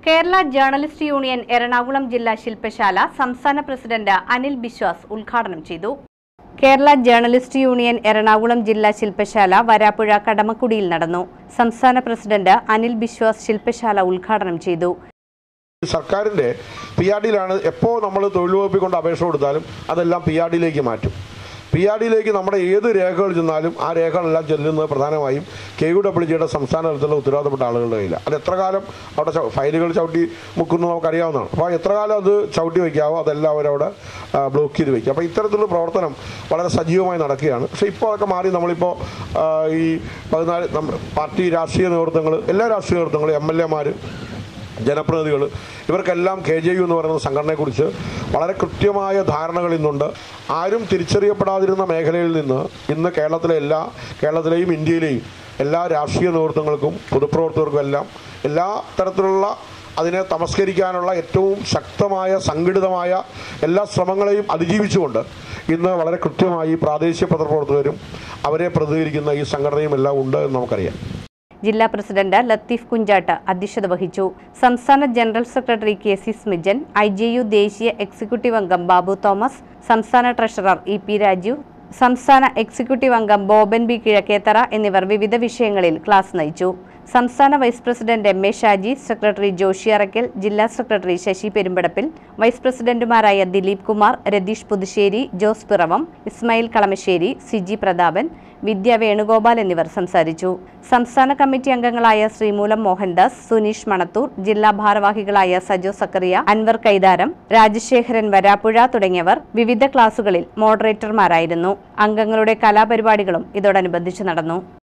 Kerala journalist union Ernakulam ജില്ലാ ശില്പശാല സംസ്ഥാന പ്രസിഡന്റ് അനിൽ ബിശ്വാസ് ഉദ്ഘാടനം ചെയ്തു കേരള ജേർണലിസ്റ്റ് യൂണിയൻ എറണാകുളം ജില്ലാ ശില്പശാല വരാപ്പുഴ കടമക്കുടിയിൽ നടന്നു സംസ്ഥാന പ്രസിഡന്റ് അനിൽ ബിശ്വാസ് ശില്പശാല ഉദ്ഘാടനം ചെയ്തു സർക്കാരിൻ്റെ പി ആർ ഡിയിലാണ് എപ്പോൾ നമ്മൾ തൊഴിൽ വകുപ്പിൽ കൊണ്ട് അപേക്ഷ കൊടുത്താലും അതെല്ലാം പി ആർ ഡിയിലേക്ക് മാറ്റും പി ആർ ഡിയിലേക്ക് നമ്മുടെ ഏത് രേഖകൾ ചെന്നാലും ആ രേഖകളെല്ലാം ചെല്ലുന്നത് പ്രധാനമായും കെ യു ഡബ്ല്യു ജിയുടെ സംസ്ഥാന തലത്തിലുള്ള ഉത്തരവാദപ്പെട്ട ആളുകളുടെ കയ്യിലാണ് അത് എത്ര കാലം അവിടെ ച- ഫയലുകൾ ചവിട്ടി മുക്കുന്നു നമുക്കറിയാവുന്നതാണ് അപ്പോൾ എത്ര കാലം അത് ചവിട്ടി വയ്ക്കാവോ അതെല്ലാം അവരവിടെ ആ, ബ്ലോക്ക് ചെയ്ത് വയ്ക്കുക അപ്പോൾ ഇത്തരത്തിലുള്ള പ്രവർത്തനം വളരെ സജീവമായി നടക്കുകയാണ് പക്ഷേ ഇപ്പോൾ അതൊക്കെ മാറി നമ്മളിപ്പോൾ ആ, ഈ പതിനാല് നമ്മുടെ പാർട്ടി രാഷ്ട്രീയ നേതൃത്വങ്ങൾ എല്ലാ രാഷ്ട്രീയ നേതൃത്വങ്ങളും എം എൽ എമാർ ജനപ്രതിനിധികൾ ഇവർക്കെല്ലാം കെ ജെ യു എന്ന് പറയുന്ന സംഘടനയെക്കുറിച്ച് വളരെ കൃത്യമായ ധാരണകൾ ഇന്നുണ്ട് ആരും തിരിച്ചറിയപ്പെടാതിരുന്ന മേഖലയിൽ നിന്ന് ഇന്ന് കേരളത്തിലെ എല്ലാ കേരളത്തിലെയും ഇന്ത്യയിലെയും എല്ലാ രാഷ്ട്രീയ നേതൃത്വങ്ങൾക്കും പൊതുപ്രവർത്തകർക്കും എല്ലാം എല്ലാ തരത്തിലുള്ള അതിനെ തമസ്കരിക്കാനുള്ള ഏറ്റവും ശക്തമായ സംഘടിതമായ എല്ലാ ശ്രമങ്ങളെയും അതിജീവിച്ചുകൊണ്ട് ഇന്ന് വളരെ കൃത്യമായി പ്രാദേശിക പത്രപ്രവർത്തകരും അവരെ പ്രതികരിക്കുന്ന ഈ സംഘടനയും എല്ലാം ഉണ്ട് എന്ന് നമുക്കറിയാം ജില്ലാ പ്രസിഡന്റ് ലത്തീഫ് കുഞ്ചാട്ട് അധ്യക്ഷത വഹിച്ചു സംസ്ഥാന general secretary K C Smijan I J U ദേശീയ എക്സിക്യൂട്ടീവ് അംഗം ബാബു തോമസ് സംസ്ഥാന ട്രഷറർ ഇ പി രാജീവ് സംസ്ഥാന എക്സിക്യൂട്ടീവ് അംഗം ബോബൻ ബി കിഴക്കേത്തറ എന്നിവർ വിവിധ വിഷയങ്ങളിൽ ക്ലാസ് നയിച്ചു സംസ്ഥാന vice president M A Shaji secretary Joshi Arakkal ജില്ലാ സെക്രട്ടറി ശശി പെരുമ്പടപ്പിൽ വൈസ് പ്രസിഡന്റുമാരായ ദിലീപ് കുമാർ രതീഷ് പുതുശ്ശേരി ജോസ് പിറവം ഇസ്മായിൽ കളമശ്ശേരി സിജി പ്രതാപൻ വിദ്യ വേണുഗോപാൽ എന്നിവർ സംസാരിച്ചു സംസ്ഥാന കമ്മിറ്റി അംഗങ്ങളായ ശ്രീമൂലം മോഹൻദാസ് സുനീഷ് മണത്തൂർ ജില്ലാ ഭാരവാഹികളായ സജോ സക്കറിയ അൻവർ കൈതാരം രാജശേഖരൻ വരാപ്പുഴ തുടങ്ങിയവർ വിവിധ ക്ലാസുകളിൽ മോഡറേറ്റർമാരായിരുന്നു അംഗങ്ങളുടെ കലാപരിപാടികളും ഇതോടനുബന്ധിച്ച് നടന്നു